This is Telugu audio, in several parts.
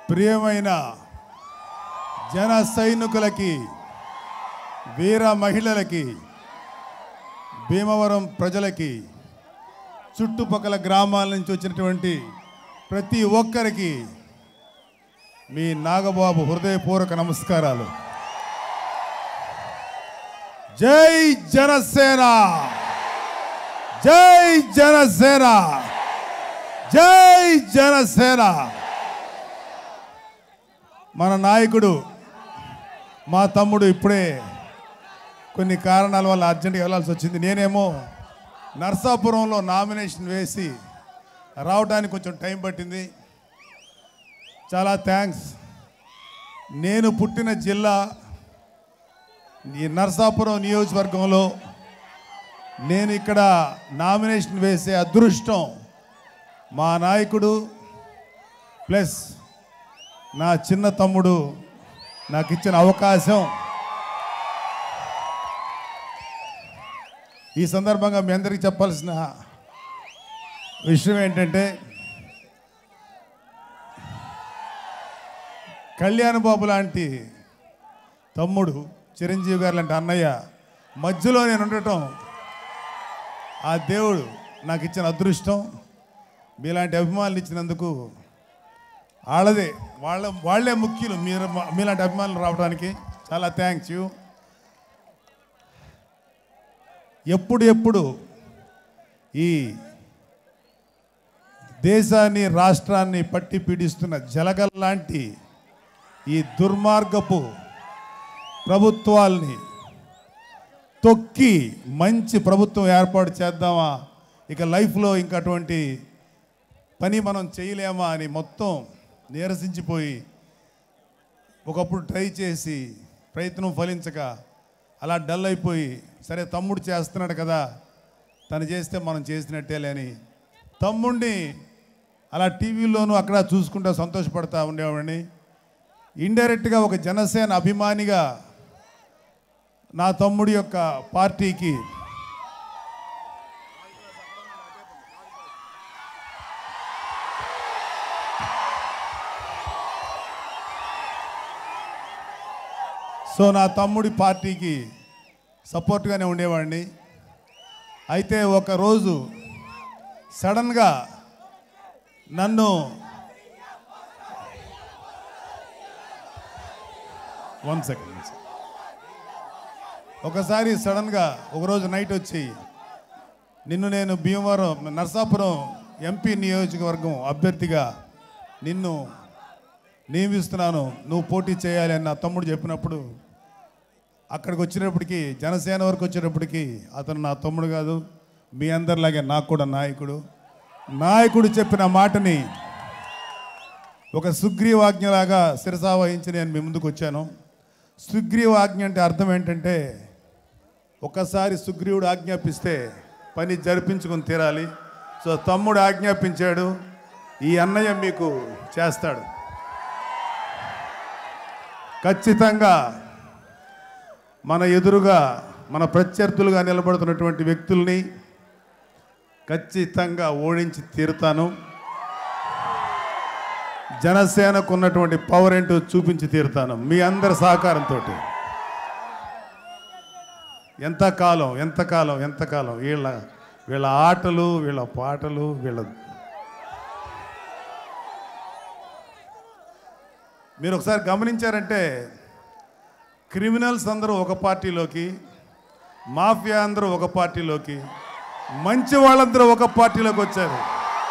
ప్రియమైన జన సైనికులకి వీర మహిళలకి భీమవరం ప్రజలకి చుట్టుపక్కల గ్రామాల నుంచి వచ్చినటువంటి ప్రతి ఒక్కరికి మీ నాగబాబు హృదయపూర్వక నమస్కారాలు జై జనసేన జై జనసేన జై జనసేన మన నాయకుడు మా తమ్ముడు ఇప్పుడే కొన్ని కారణాల వల్ల అర్జెంట్గా వెళ్ళాల్సి వచ్చింది నేనేమో నర్సాపురంలో నామినేషన్ వేసి రావడానికి కొంచెం టైం పట్టింది చాలా థ్యాంక్స్ నేను పుట్టిన జిల్లా ఈ నర్సాపురం నియోజకవర్గంలో నేను ఇక్కడ నామినేషన్ వేసే అదృష్టం మా నాయకుడు ప్లస్ నా చిన్న తమ్ముడు నాకు ఇచ్చిన అవకాశం ఈ సందర్భంగా మీ అందరికీ చెప్పాల్సిన విషయం ఏంటంటే కళ్యాణ్ బాబు లాంటి తమ్ముడు చిరంజీవి గారు లాంటి అన్నయ్య మధ్యలో నేను ఉండటం ఆ దేవుడు నాకు ఇచ్చిన అదృష్టం మీలాంటి అభిమానులు ఇచ్చినందుకు వాళ్ళదే వాళ్ళ వాళ్ళే ముఖ్యులు మీరు మీలాంటి అభిమానులు రావడానికి చాలా థ్యాంక్స్ యూ ఎప్పుడు ఎప్పుడు ఈ దేశాన్ని రాష్ట్రాన్ని పట్టి పీడిస్తున్న జలగల్ లాంటి ఈ దుర్మార్గపు ప్రభుత్వాల్ని తొక్కి మంచి ప్రభుత్వం ఏర్పాటు చేద్దామా ఇక లైఫ్లో ఇంకా అటువంటి పని మనం చేయలేమా అని మొత్తం నీరసించిపోయి ఒకప్పుడు ట్రై చేసి ప్రయత్నం ఫలించక అలా డల్ అయిపోయి సరే తమ్ముడు చేస్తున్నాడు కదా తను చేస్తే మనం చేసినట్టేలే అని తమ్ముడిని అలా టీవీలోనూ అక్కడ చూసుకుంటూ సంతోషపడతా ఉండేవాడిని ఇండైరెక్ట్గా ఒక జనసేన అభిమానిగా నా తమ్ముడి యొక్క పార్టీకి సో నా తమ్ముడి పార్టీకి సపోర్ట్గానే ఉండేవాడిని అయితే ఒకరోజు సడన్గా నన్ను వన్ సెకండ్ ఒకసారి సడన్గా ఒకరోజు నైట్ వచ్చి నిన్ను నేను భీమవరం నర్సాపురం ఎంపీ నియోజకవర్గం అభ్యర్థిగా నిన్ను నియమిస్తున్నాను నువ్వు పోటీ చేయాలి అని నా తమ్ముడు చెప్పినప్పుడు అక్కడికి వచ్చినప్పటికీ జనసేన వరకు వచ్చేటప్పటికి అతను నా తమ్ముడు కాదు మీ అందరిలాగే నాకు కూడా నాయకుడు నాయకుడు చెప్పిన మాటని ఒక సుగ్రీవాజ్ఞలాగా శిరసావహించి నేను మీ ముందుకు వచ్చాను సుగ్రీవాజ్ఞ అంటే అర్థం ఏంటంటే ఒకసారి సుగ్రీవుడు ఆజ్ఞాపిస్తే పని జరిపించుకొని తీరాలి సో తమ్ముడు ఆజ్ఞాపించాడు ఈ అన్నయ్య మీకు చేస్తాడు ఖచ్చితంగా మన ఎదురుగా మన ప్రత్యర్థులుగా నిలబడుతున్నటువంటి వ్యక్తుల్ని ఖచ్చితంగా ఓడించి తీరుతాను జనసేనకు ఉన్నటువంటి పవర్ ఏంటో చూపించి తీరుతాను మీ అందరి సహకారంతో ఎంతకాలం ఎంతకాలం ఎంతకాలం వీళ్ళ వీళ్ళ ఆటలు వీళ్ళ పాటలు వీళ్ళ మీరు ఒకసారి గమనించారంటే క్రిమినల్స్ అందరూ ఒక పార్టీలోకి మాఫియా అందరూ ఒక పార్టీలోకి మంచి వాళ్ళందరూ ఒక పార్టీలోకి వచ్చారు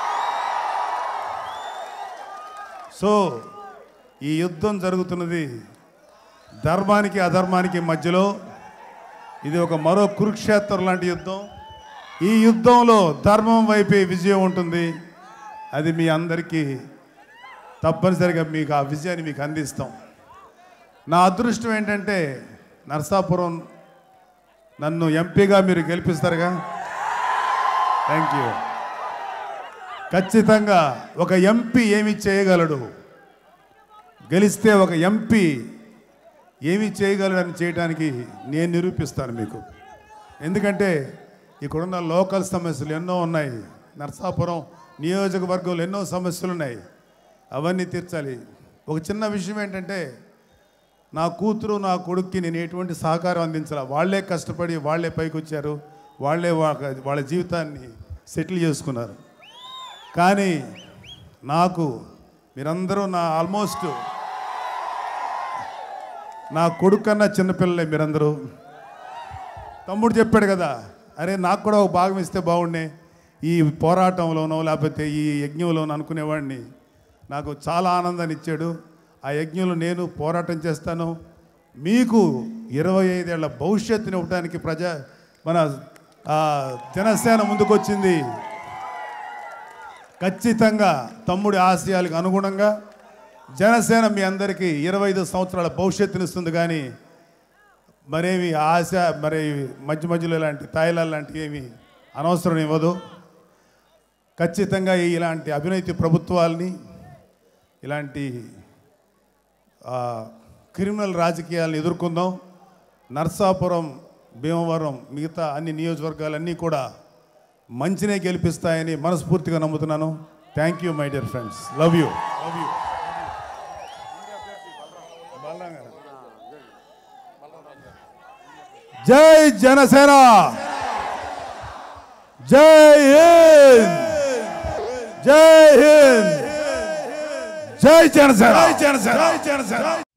సో ఈ యుద్ధం జరుగుతున్నది ధర్మానికి అధర్మానికి మధ్యలో ఇది ఒక మరో కురుక్షేత్రం లాంటి యుద్ధం ఈ యుద్ధంలో ధర్మం వైపే విజయం ఉంటుంది అది మీ అందరికీ తప్పనిసరిగా మీకు ఆ విజయాన్ని మీకు అందిస్తాం నా అదృష్టం ఏంటంటే నర్సాపురం నన్ను ఎంపీగా మీరు గెలిపిస్తారుగా థ్యాంక్ యూ ఖచ్చితంగా ఒక ఎంపీ ఏమి చేయగలడు గెలిస్తే ఒక ఎంపీ ఏమి చేయగలడని చేయడానికి నేను నిరూపిస్తాను మీకు ఎందుకంటే ఇక్కడున్న లోకల్ సమస్యలు ఎన్నో ఉన్నాయి నర్సాపురం నియోజకవర్గంలో ఎన్నో సమస్యలు ఉన్నాయి అవన్నీ తీర్చాలి ఒక చిన్న విషయం ఏంటంటే నా కూతురు నా కొడుక్కి నేను ఎటువంటి సహకారం అందించాల వాళ్ళే కష్టపడి వాళ్ళే పైకి వచ్చారు వాళ్ళే వాళ్ళ వాళ్ళ జీవితాన్ని సెటిల్ చేసుకున్నారు కానీ నాకు మీరందరూ నా ఆల్మోస్ట్ నా కొడుకు కన్నా చిన్నపిల్లలే మీరందరూ తమ్ముడు చెప్పాడు కదా అరే నాకు కూడా ఒక భాగం ఇస్తే బాగుండే ఈ పోరాటంలోనో లేకపోతే ఈ యజ్ఞంలోనో అనుకునేవాడిని నాకు చాలా ఆనందాన్ని ఇచ్చాడు ఆ యజ్ఞంలో నేను పోరాటం చేస్తాను మీకు ఇరవై ఐదేళ్ల భవిష్యత్తుని ఇవ్వడానికి ప్రజా మన ఆ, జనసేన ముందుకొచ్చింది ఖచ్చితంగా తమ్ముడి ఆశయాలకు అనుగుణంగా జనసేన మీ అందరికీ ఇరవై ఐదు సంవత్సరాల భవిష్యత్తునిస్తుంది కానీ మరేమి ఆశ మరి మధ్య మధ్యలో ఇలాంటి తాయిలాలు లాంటివి ఏమి అనవసరం ఇవ్వదు ఖచ్చితంగా ఇలాంటి అవినీతి ప్రభుత్వాల్ని ఇలాంటి ఆ, క్రిమినల్ రాజకీయాలను ఎదుర్కొందాం నర్సాపురం భీమవరం మిగతా అన్ని నియోజకవర్గాలన్నీ కూడా మంచినే గెలిపిస్తాయని మనస్ఫూర్తిగా నమ్ముతున్నాను thank you my dear friends love you love you జై జనసేన జై హింద్ జై హింద్ జై జనసేన జై జనసేన జై జనసేన